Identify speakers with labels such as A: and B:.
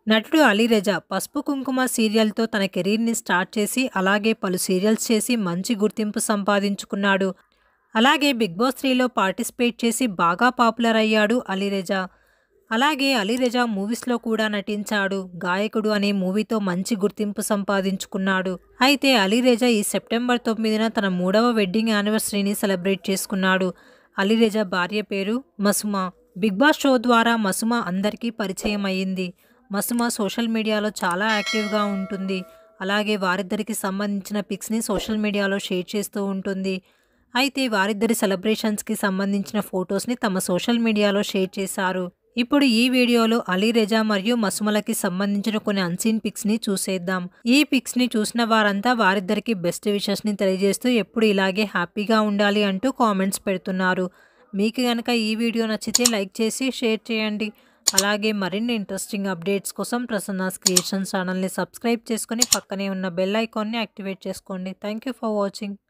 A: నటుడు అలీరజా పసుపు కుంకుమ సీరియల్తో తన కెరీర్ని స్టార్ట్ చేసి అలాగే పలు సీరియల్స్ చేసి మంచి గుర్తింపు సంపాదించుకున్నాడు అలాగే బిగ్ బాస్ త్రీలో పార్టిసిపేట్ చేసి బాగా పాపులర్ అయ్యాడు అలీరజా అలాగే అలీరజా మూవీస్లో కూడా నటించాడు గాయకుడు అనే మూవీతో మంచి గుర్తింపు సంపాదించుకున్నాడు అయితే అలీరజా ఈ సెప్టెంబర్ తొమ్మిదిన తన మూడవ వెడ్డింగ్ యానివర్సరీని సెలబ్రేట్ చేసుకున్నాడు అలీరజా భార్య పేరు మసుమా బిగ్ బాస్ షో ద్వారా మసుమా అందరికీ పరిచయం అయ్యింది మసుమా సోషల్ మీడియాలో చాలా యాక్టివ్గా ఉంటుంది అలాగే వారిద్దరికి సంబంధించిన పిక్స్ని సోషల్ మీడియాలో షేర్ చేస్తూ ఉంటుంది అయితే వారిద్దరి సెలబ్రేషన్స్కి సంబంధించిన ఫొటోస్ని తమ సోషల్ మీడియాలో షేర్ చేశారు ఇప్పుడు ఈ వీడియోలో అలీ రెజా మరియు మసుమలకి సంబంధించిన కొన్ని అన్సీన్ పిక్స్ని చూసేద్దాం ఈ పిక్స్ని చూసిన వారంతా వారిద్దరికి బెస్ట్ విషెస్ని తెలియజేస్తూ ఎప్పుడు ఇలాగే హ్యాపీగా ఉండాలి అంటూ కామెంట్స్ పెడుతున్నారు మీకు కనుక ఈ వీడియో నచ్చితే లైక్ చేసి షేర్ చేయండి అలాగే మరిన్ని ఇంట్రెస్టింగ్ అప్డేట్స్ కోసం ప్రసన్నాస్ క్రియేషన్ ఛానల్ని సబ్స్క్రైబ్ చేసుకొని పక్కనే ఉన్న బెల్ ఐకాన్ని యాక్టివేట్ చేసుకోండి థ్యాంక్ యూ ఫర్ వాచింగ్